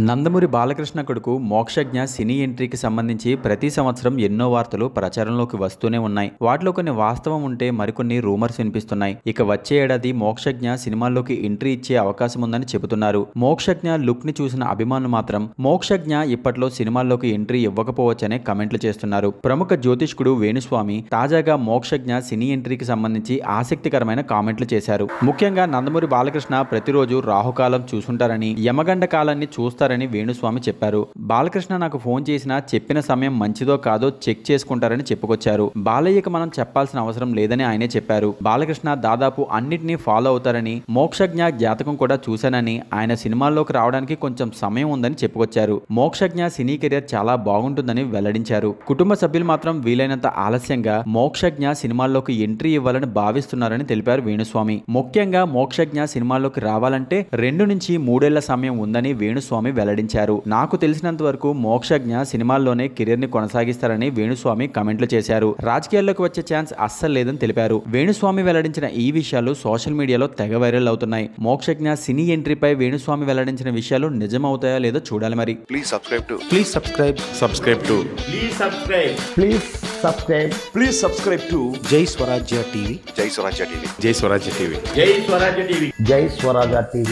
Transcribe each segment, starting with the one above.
నందమూరి బాలకృష్ణ కొడుకు మోక్షజ్ఞ సినీ ఎంట్రీకి సంబంధించి ప్రతి సంవత్సరం ఎన్నో వార్తలు ప్రచారంలోకి వస్తూనే ఉన్నాయి వాటిలో కొన్ని వాస్తవం ఉంటే మరికొన్ని రూమర్స్ వినిపిస్తున్నాయి ఇక వచ్చే ఏడాది మోక్షజ్ఞ సినిమాల్లోకి ఎంట్రీ ఇచ్చే అవకాశం ఉందని చెబుతున్నారు మోక్షజ్ఞ లుక్ ని చూసిన అభిమానులు మాత్రం మోక్షజ్ఞ ఇప్పట్లో సినిమాల్లోకి ఎంట్రీ ఇవ్వకపోవచ్చనే కమెంట్లు చేస్తున్నారు ప్రముఖ జ్యోతిష్కుడు వేణుస్వామి తాజాగా మోక్షజ్ఞ సినీ ఎంట్రీకి సంబంధించి ఆసక్తికరమైన కామెంట్లు చేశారు ముఖ్యంగా నందమూరి బాలకృష్ణ ప్రతిరోజు రాహుకాలం చూసుంటారని యమగండ కాలాన్ని చూస్తారని వేణుస్వామి చెప్పారు బాలకృష్ణ నాకు ఫోన్ చేసినా చెప్పిన సమయం మంచిదో కాదో చెక్ చేసుకుంటారని చెప్పుకొచ్చారు బాలయ్యకి మనం చెప్పాల్సిన అవసరం లేదని ఆయనే చెప్పారు బాలకృష్ణ దాదాపు అన్నిటినీ ఫాలో అవుతారని మోక్షజ్ఞ జాతకం కూడా చూశానని ఆయన సినిమాల్లోకి రావడానికి కొంచెం సమయం ఉందని చెప్పుకొచ్చారు మోక్షజ్ఞ సినీ కెరీర్ చాలా బాగుంటుందని వెల్లడించారు కుటుంబ సభ్యులు మాత్రం వీలైనంత ఆలస్యంగా మోక్షజ్ఞ సినిమాల్లోకి ఎంట్రీ ఇవ్వాలని భావిస్తున్నారని తెలిపారు వేణుస్వామి ముఖ్యంగా మోక్షజ్ఞ సినిమాల్లోకి రావాలంటే రెండు నుంచి మూడేళ్ల సమయం ఉందని వేణుస్వామి వెల్లడించారు నాకు తెలిసినంత వరకు మోక్షజ్ఞ సినిమాల్లోనే కెరీర్ ని కొనసాగిస్తారని వేణుస్వామి కమెంట్లు చేశారు రాజకీయాల్లోకి వచ్చే ఛాన్స్ అస్సలు లేదని తెలిపారు వేణుస్వామి వెల్లడించిన ఈ విషయాలు సోషల్ మీడియాలో తెగ వైరల్ అవుతున్నాయి మోక్షజ్ఞ సినీ ఎంట్రీపై వేణుస్వామి వెల్లడించిన విషయాలు నిజమవుతాయో లేదో చూడాలి మరి Please subscribe to Please subscribe. Subscribe to Please subscribe. Please subscribe. Please subscribe to Jai Swarajya TV. Jai Swarajya TV. Jai Swarajya TV. Jai Swarajya TV. Jai Swaraja TV.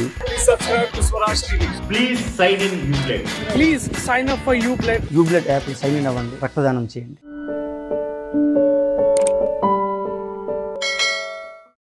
Please sign in Uplay. Please sign up for you play యూబ్లెట్ app sign in అవ్వండి రక్తదానం చేయండి